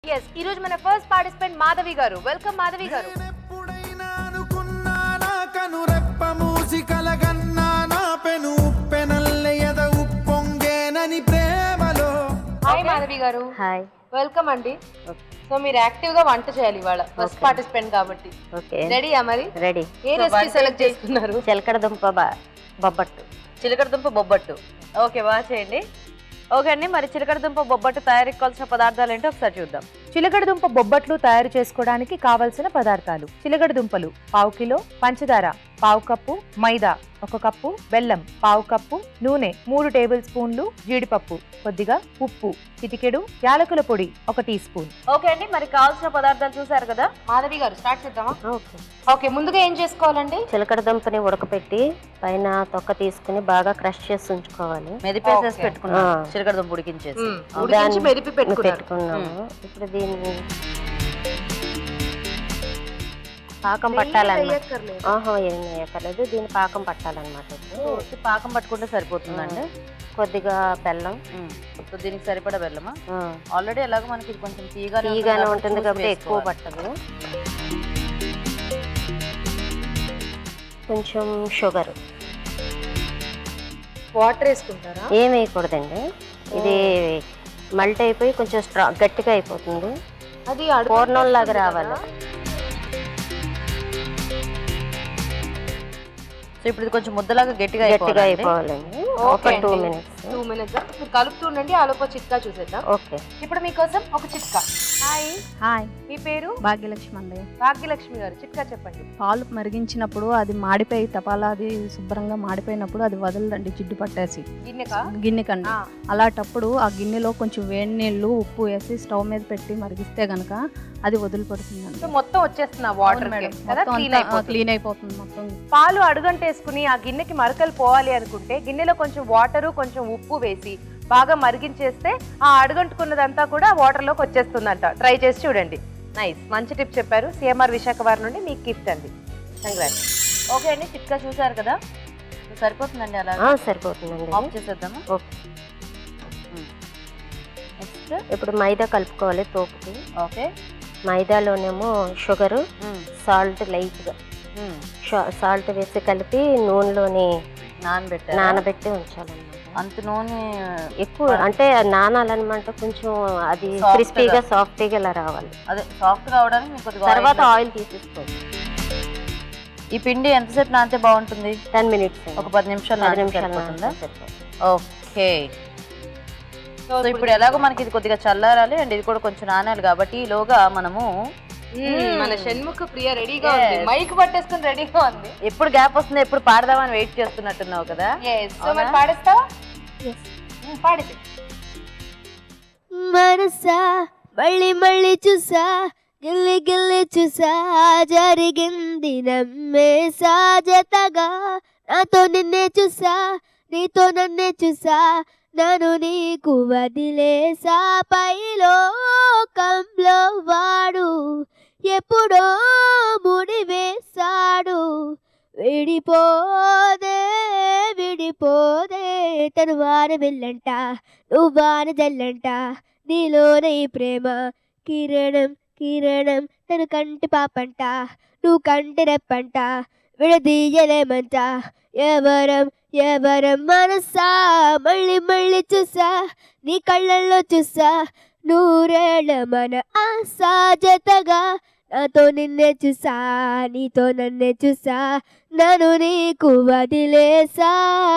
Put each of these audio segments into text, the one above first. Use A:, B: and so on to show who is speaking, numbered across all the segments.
A: Yes ఈ రోజు మన ఫస్ట్ పార్టిసిపెంట్ మాధవి గారు వెల్కమ్ మాధవి గారు
B: ఎప్పుడైనా అనుకున్నానా కనురెప్ప మూసి కలగన్నానా పెను ఉప్పెనల్లె ఎద ఉప్పొంగేనని ప్రేమలో
A: hi Madhavi garu
C: hi
A: welcome అండి సో మీరు యాక్టివ్ గా వంట చేయాలి ఇవాళ ఫస్ట్ పార్టిసిపెంట్ కాబట్టి
C: ఓకే
A: రెడీయా మరి
C: రెడీ
A: ఏ రెసిపీ సెలెక్ట్ చేసుకున్నారు
C: చిలకడ దుంప బ- బొబ్బట్టు
D: చిలకడ దుంప బొబ్బట్టు ఓకే బాగా చేయండి ఓకే అండి మరి చిలకడ దుంప బొబ్బట్టు తయారీకి కావాల్సిన పదార్థాలు ఏంటో ఒకసారి చూద్దాం
A: చిలకడ బొబ్బట్లు తయారు చేసుకోవడానికి కావలసిన పదార్థాలు చిలకడ దుంపలు పావు కిలో పంచదార పావు కప్పు మైదా ఒక కప్పు బెల్లం పావు కప్పు నూనె మూడు టేబుల్ స్పూన్లు జీడిపప్పు కొద్దిగా ఉప్పు చిటికెడు యాలకుల పొడి ఒక టీ స్పూన్
D: ఓకే అండి మరి కావాల్సిన పదార్థాలు చూసారు కదా
A: మాధవి గారు స్టార్ట్ చేద్దామా
C: ఓకే
A: ఓకే ముందుగా ఏం చేసుకోవాలండి
C: చిలకడ దుంపని ఉడకపెట్టి పైన తొక్క తీసుకుని బాగా క్రష్ చేసి ఉంచుకోవాలి
D: మెదిపేసేసి
A: Okay.
D: పెట్టుకున్నాం
C: ఆ.
D: చిలకడ దుంప ఉడికించేసి
A: ఉడికించి
C: దాన్ని
A: మెదిపి పెట్టుకున్నారు
C: పెట్టుకున్నాము ఇప్పుడు దీన్ని పాకం పట్టాలన్నమాట ఆహా ఏం వేయక్కర్లేదు దీన్ని పాకం పట్టాలన్నమాట ఇప్పుడు
D: ఉత్తి పాకం పట్టుకుంటే సరిపోతుందండి
C: కొద్దిగా బెల్లం
D: ఉమ్. సో దీనికి సరిపడా బెల్లమా
C: ఆ,
D: ఆల్రెడీ ఎలాగో మనకి ఇది కొంచెం తీయగానే
C: తీయగానే
D: కాబట్టి
C: ఉంటుంది
D: చూసి
C: కాబట్టి ఎక్కువ
D: వేసుకోవాలి.
C: పట్టదు కొంచెం షుగర్
A: వాటర్ వేసుకుంటారా
C: ఏం వేయకూడదండి ఇది మల్ట్ అయిపోయి కొంచెం స్ట్రా గట్టిగా అయిపోతుంది
A: అది
C: పూర్ణం లాగా రావాలి
D: సో ఇప్పుడు ఇది కొంచెం ముద్దలాగా గట్టిగా
C: గట్టిగా
D: అయిపోవాలండి.
C: అయిపోవాలండి ఒక
A: Okay
C: టూ
A: అండి.
C: మినిట్స్
A: టూ మినిట్స్ మీరు కలుపుతూ ఉండండి ఆలోపు చిట్కా చూసేద్దాం
C: ఓకే
A: ఇప్పుడు మీకోసం ఒక చిట్కా హాయ్
E: హాయ్
A: మీ పేరు
E: భాగ్యలక్ష్మి అండి
A: భాగ్యలక్ష్మి గారు చిట్కా చెప్పండి
E: పాలు మరిగించినప్పుడు అది మాడిపోయి తపాలా అది శుభ్రంగా మాడిపోయినప్పుడు అది వదలదండి జిడ్డు పట్టేసి
A: గిన్నెకా
E: గిన్నెకండి
A: ఆ,
E: అలాంటప్పుడు ఆ గిన్నెలో కొంచెం వేడి నీళ్ళు ఉప్పు వేసి స్టవ్ మీద పెట్టి మరిగిస్తే గనక అది వదిలిపడుతుందండి
A: సో మొత్తం వచ్చేస్తున్నా వాటర్
E: అవును మేడం.
A: కదా
E: మొత్తం
A: క్లీన్
E: అంతా
A: అయిపోతుంది
E: క్లీన్ అయిపోతుంది మొత్తం
A: పాలు అడుగంటేసుకుని ఆ గిన్నెకి మరకలు పోవాలి అనుకుంటే గిన్నెలో కొంచెం వాటర్ కొంచెం ఉప్పు వేసి బాగా మరిగించేస్తే ఆ అడుగంటుకున్నదంతా కూడా వాటర్ లోకి వచ్చేస్తుందంట ట్రై చేసి చూడండి నైస్ మంచి టిప్ చెప్పారు సిఎంఆర్ విశాఖ వారి నుండి మీకు గిఫ్ట్ అండి కంగ్రాట్స్
D: ఓకే అండి చిట్కా చూసారు కదా సో సరిపోతుందండి అలా
C: ఆ, సరిపోతుందండి
D: ఆఫ్ చేసేద్దాము
C: ఓకే
D: నెక్స్ట్
C: ఇప్పుడు మైదా కలుపుకోవాలి తోపుకి
D: ఓకే
C: మైదాలోనేమో షుగరు సాల్ట్ లైట్గా సాల్ట్ వేసి కలిపి నూనెలోని
D: నానబెట్టారు
C: నానబెట్టి ఉంచాలన్నమాట
D: అంత నూనె
C: ఎక్కువ అంటే నానాలన్నమాట కొంచెం అది
D: Soft గా.
C: క్రిస్పీగా సాఫ్టీగా ఇలా రావాలి
D: అదే సాఫ్ట్ కావడానికి మీకు కొద్దిగా
C: తర్వాత
D: oil
C: ఆయిల్ తీసేసుకోవాలి
D: ఈ పిండి ఎంతసేపు నానితే బాగుంటుంది
C: టెన్ మినిట్స్
D: ఒక పది నిమిషాలు
C: పది
D: నానితే
C: నిమిషాలు
D: సరిపోతుందా
C: నానితే సరిపోతుంది.
D: ఓకే సో ఇప్పుడు ఎలాగో మనకి ఇది కొద్దిగా చల్లారాలి అండ్ ఇది కూడా కొంచెం నానాలి కాబట్టి ఈలోగా మనము
A: మ్మ్, మన షణ్ముఖ ప్రియ రెడీగా ఉంది
D: Yes.
A: మైక్ పట్టేసుకుని రెడీగా ఉంది
D: ఎప్పుడు గ్యాప్ వస్తుందో ఎప్పుడు పాడదామని వెయిట్ చేస్తున్నట్టున్నావు కదా
A: సో మరి పాడేస్తావా మ్మ్, పాడేసి
F: మనసా మళ్ళీ మళ్ళీ చూసా గిల్లి గిల్లి చూసా జరిగింది నమ్మే సాజతగా నాతో నిన్నే చూసా నీతో నన్నే చూసా నన్ను నీకు వదిలేసా పైలోకంలో వాడు ఎప్పుడో ముడివేశాడు విడిపోదే విడిపోదే తను వాన వెళ్ళంట నువ్వు వాన జల్లంట నీలోనే ఈ ప్రేమ కిరణం కిరణం తను కంటి పాపంట నువ్వు కంటి రెప్పంట విడదీయలేమంట ఎవరం ఎవరం మనసా మళ్ళీ మళ్ళీ చూసా నీ కళ్ళల్లో చూసా నూరేళ్ళ మన ఆశా జతగా నాతో నిన్నే చూసా నీతో నన్నే చూసా నన్ను నీకు వదిలేసా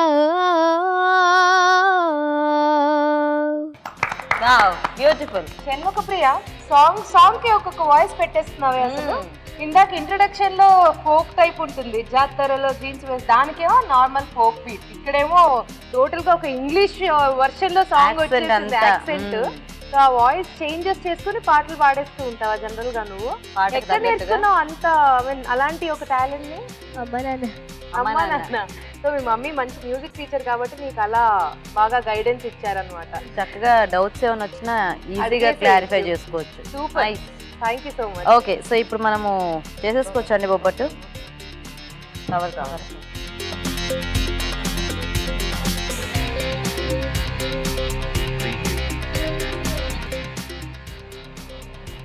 D: beautiful
A: Shanmukha Priya song song కి ఒక్కొక్క వాయిస్ పెట్టేస్తున్నావే అసలు ఇందాక ఇంట్రొడక్షన్ లో ఫోక్ టైప్ ఉంటుంది జాతరలో జీన్స్ వేసి దానికేమో నార్మల్ ఫోక్ బీట్ ఇక్కడేమో టోటల్ గా ఒక ఇంగ్లీష్ వర్షన్ లో సాంగ్
D: Accent
A: వచ్చేసింది
D: అంతా.
A: Accent
D: hmm.
A: సో ఆ వాయిస్ చేంజెస్ చేసుకుని పాటలు పాడేస్తూ ఉంటావా జనరల్ గా నువ్వు
D: పాటకి
A: ఎక్కడ
D: తగ్గట్టుగా.
A: నేర్చుకున్నావు అంత I mean, అలాంటి ఒక టాలెంట్ ని
F: అమ్మ నాన్న
D: అమ్మ
A: అమ్మా
D: నాన్న.
A: నాన్న సో మీ మమ్మీ మంచి మ్యూజిక్ టీచర్ కాబట్టి నీకు అలా బాగా గైడెన్స్ ఇచ్చారనమాట
D: చక్కగా డౌట్స్ ఏమైనా వచ్చినా ఈజీగా
A: అడిగేసేయచ్చు.
D: క్లారిఫై చేసుకోవచ్చు
A: super thank you so much
D: okay so ఇప్పుడు మనము చేసేసుకోవచ్చు అండి బొబ్బట్టు కవర్ కవర్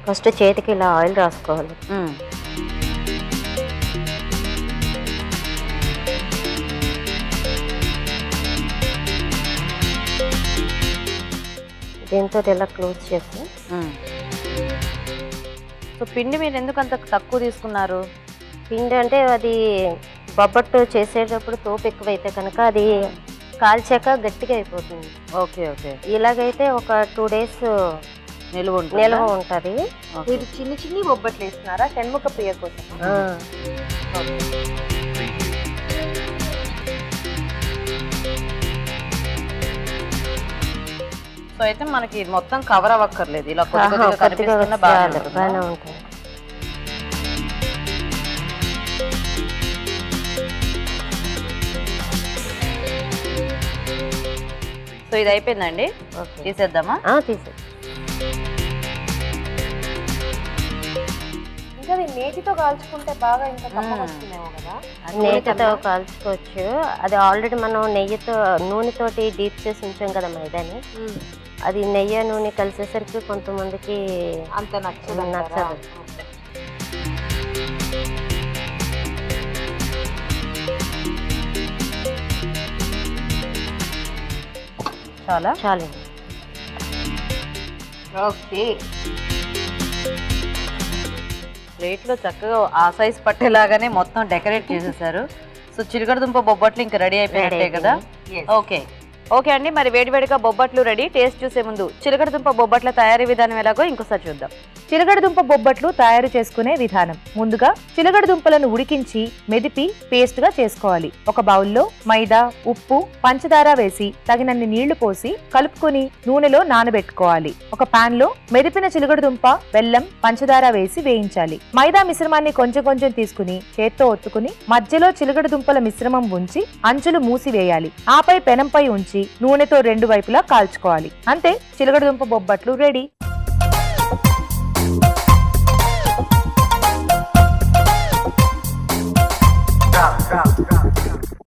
C: ఫస్ట్ చేతికి ఇలా ఆయిల్ రాసుకోవాలి
D: ఉమ్.
C: దీంతో ఇలా క్లోజ్ చేసి
D: ఉమ్. సో పిండి మీరు ఎందుకు అంత తక్కువ తీసుకున్నారు
C: పిండి అంటే అది బొబ్బట్టు చేసేటప్పుడు తోపు ఎక్కువైతే కనుక అది కాల్చాక గట్టిగా అయిపోతుంది
D: ఓకే ఓకే
C: ఇలాగైతే ఒక టూ డేస్
D: నిలువ ఉంటుందా?
C: నిల్వ ఉంటుంది
D: ఓకే.
A: మీరు చిన్ని చిన్ని బొబ్బట్లు వేస్తున్నారా షణ్ముఖ ప్రియ కోసం
D: సో అయితే మనకి మొత్తం కవర్ అవ్వక్కర్లేదు ఇలా కొద్ది కొద్దిగా
C: కొద్దిగా
D: కనిపిస్తున్న
C: చాలు,
D: బాగా
C: బాగానే ఉంటుంది
D: సో ఇది అయిపోయిందండి
C: ఓకే
D: తీసేద్దామా
C: తీసే
A: ఇంకా అది నేతితో కాల్చుకుంటే బాగా ఇంకా కమ్మగా
D: మ్మ్.
A: వస్తుందేమో కదా
C: నేతితో కాల్చుకోవచ్చు అది ఆల్రెడీ మనం నెయ్యితో నూనెతోటి డీప్ చేసి ఉంచాం కదా మైదాని అది నెయ్యి నూనె కలిసేసరికి కొంతమందికి
A: అంత నచ్చదు
C: నచ్చదు.
D: చాలా
C: చాలు
A: ఓకే
D: ప్లేట్ లో చక్కగా ఆ సైజ్ పట్టేలాగానే మొత్తం డెకరేట్ చేసేసారు సో చిలకడ దుంప బొబ్బట్లు ఇంకా రెడీ అయిపోయినట్టే కదా ఓకే ఓకే అండి మరి వేడివేడిగా బొబ్బట్లు రెడీ టేస్ట్ చూసే ముందు చిలకడ దుంప బొబ్బట్ల తయారీ విధానం ఎలాగో ఇంకోసారి చూద్దాం చిలకడ దుంప బొబ్బట్లు తయారు చేసుకునే విధానం ముందుగా చిలకడ దుంపలను ఉడికించి మెదిపి పేస్ట్ గా చేసుకోవాలి ఒక బౌల్లో మైదా ఉప్పు పంచదార వేసి తగినన్ని నీళ్లు పోసి కలుపుకొని నూనెలో నానబెట్టుకోవాలి ఒక పాన్ లో మెదిపిన చిలకడ దుంప బెల్లం పంచదార వేసి వేయించాలి మైదా మిశ్రమాన్ని కొంచెం కొంచెం తీసుకుని చేత్తో ఒత్తుకుని మధ్యలో చిలకడ దుంపల మిశ్రమం ఉంచి అంచులు మూసివేయాలి ఆపై పెనంపై ఉంచి నూనెతో రెండు వైపులా కాల్చుకోవాలి అంతే చిలకడ దుంప బొబ్బట్లు రెడీ